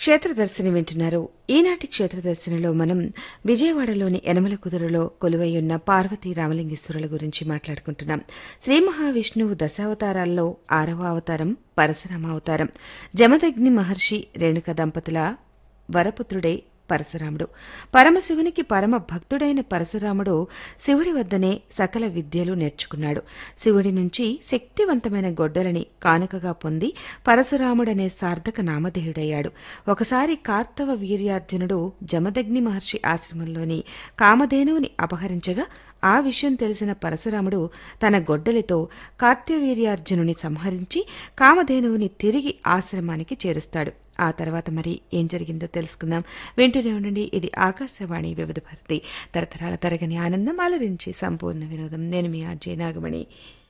క్షేత్రదర్శిని వింటున్నారు ఈనాటి క్షేత్రదర్శినిలో మనం విజయవాడలోని యనమల కుదురులో కొలువై ఉన్న పార్వతీ రామలింగేశ్వరుల గురించి మాట్లాడుకుంటున్నాం శ్రీ మహావిష్ణువు దశావతారాల్లో ఆరవ అవతారం పరశురామ అవతారం జమదగ్ని మహర్షి రేణుక దంపతుల వరపుత్రుడే పరశురాముడు పరమశివునికి పరమ భక్తుడైన పరశురాముడు శివుడి వద్దనే సకల విద్యలు నేర్చుకున్నాడు శివుడి నుంచి శక్తివంతమైన గొడ్డలని కానుకగా పొంది పరశురాముడనే సార్థక నామధేయుడయ్యాడు ఒకసారి కార్తవ వీర్యార్జునుడు జమదగ్ని మహర్షి ఆశ్రమంలోని కామధేనువుని అపహరించగా ఆ విషయం తెలిసిన పరశురాముడు తన గొడ్డలితో కార్త్యవీర్యార్జునుని సంహరించి కామధేనువుని తిరిగి ఆశ్రమానికి చేరుస్తాడు ఆ తర్వాత మరి ఏం జరిగిందో తెలుసుకుందాం వింటూనే ఉండండి ఇది ఆకాశవాణి వివిధ భారతి తరతరాల తరగని ఆనందం అలరించి సంపూర్ణ వినోదం నేను మీ ఆర్జే నాగమణి